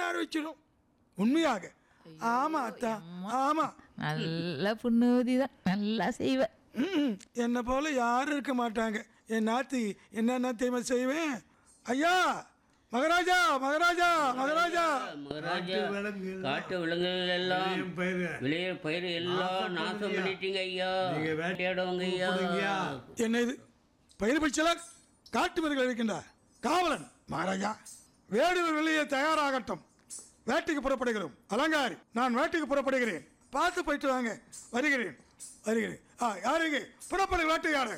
வச்சிடும் உண்மையாக ஆமா அத்தா ஆமா நல்ல புண்ணுவதி தான் நல்லா செய்வேன் ம், என்னை போல யாரும் இருக்க மாட்டாங்க என் நாத்தி என்னென்ன தெரியுமா செய்வேன் ஐயா மகாராஜா மகாராஜா மகாராஜா மகாராஜா விலங்கு காட்டு விலங்குகள் எல்லாம் என் பயிர் விளைய பயிர் எல்லாம் நாசம் பண்ணிட்டீங்க ஐயா நீங்க வேட்டையாடுவாங்க ஐயா கூப்பிடுங்கய்யா. என்ன இது பயிர் பட்சலாம் காட்டு மிருகங்கள் இருக்கின்றார் காவலன் மகாராஜா வேடுவர் வெளியே தயாராகட்டும் வேட்டைக்கு புறப்படுகிறோம் அலங்காரி நான் வேட்டைக்கு புறப்படுகிறேன் பார்த்து போயிட்டு வாங்க வருகிறேன் வருகிறேன் ஆ யாருங்க புறப்படு வேட்டையாடு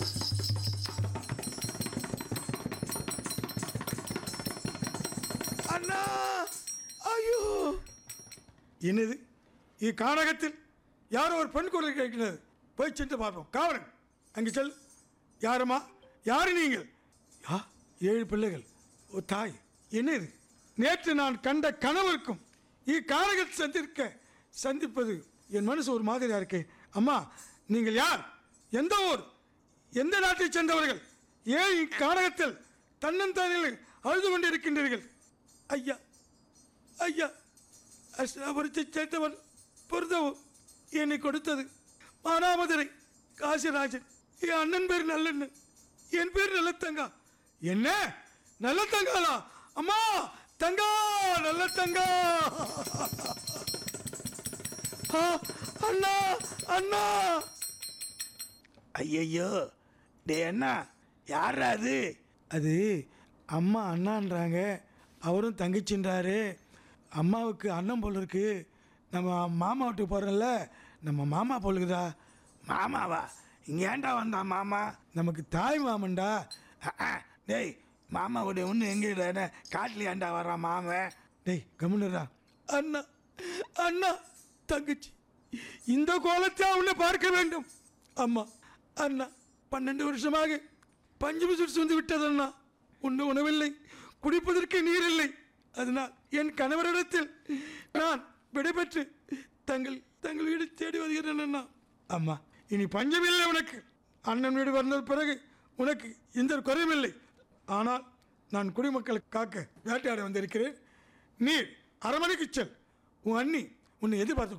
அண்ணா ஐயோ என்னது இக்கானகத்தில் யாரோ ஒரு பெண் குரல் கேட்கிறது போய் சென்று பார்ப்போம் காவலன் அங்கே செல் யாருமா யாரு நீங்கள் யா ஏழு பிள்ளைகள் ஓ தாய் என்ன இது நேற்று நான் கண்ட கனவிற்கும் இக்கானகத்தில் சந்திருக்க சந்திப்பது என் மனசு ஒரு மாதிரியா இருக்கு அம்மா நீங்கள் யார் எந்த ஊர் எந்த நாட்டைச் சேர்ந்தவர்கள் ஏன் இக்கானகத்தில் தன்னந்தனில் அழுது கொண்டிருக்கின்றீர்கள் ஐயா ஐயா அஷ்டாபுரத்தை சேர்ந்தவன் பொருந்தவும் என்னை கொடுத்தது மானாமதுரை காசிராஜன் என் அண்ணன் பேர் நல்லண்ணன் என் பேர் நல்லத்தங்கா என்ன நல்லத்தங்காளா அம்மா தங்கா நல்லத்தங்கா ஆ, அண்ணா அண்ணா ஐயையோ டே அண்ணா யாரா அது அது அம்மா அண்ணான்றாங்க அவரும் தங்கச்சின்றாரு அம்மாவுக்கு அண்ணன் போல் இருக்கு நம்ம மாமா வீட்டுக்கு போகிறோம்ல நம்ம மாமா போலுக்குதா மாமாவா இங்கே ஏன்டா வந்தா மாமா நமக்கு தாய் மாமன்டா அஹ், அஹ். டேய் மாமாவுடைய ஒன்று எங்கே என்ன காட்டில் ஏன்டா வர்றான் மாமன் டேய் கம்முன்னுடா அண்ணா அண்ணா தங்கச்சி இந்த கோலத்தை அவனை பார்க்க வேண்டும் அம்மா அண்ணா பன்னெண்டு வருஷமாக பஞ்சு பிசுட்டு வந்து விட்டது அண்ணா உண்ண உணவில்லை குடிப்பதற்கு நீர் இல்லை அதனால் என் கணவரிடத்தில் நான் விடைபெற்று தங்கள் தங்கள் வீடு தேடி வருகிறேன் அண்ணா அம்மா இனி பஞ்சமில்லை உனக்கு அண்ணன் வீடு வந்த பிறகு உனக்கு எந்த குறையும் இல்லை ஆனால் நான் குடிமக்களை காக்க வேட்டையாட வந்திருக்கிறேன் நீர் அரமனைக்கு செல் உன் அண்ணி உன்னை எதிர்பார்த்து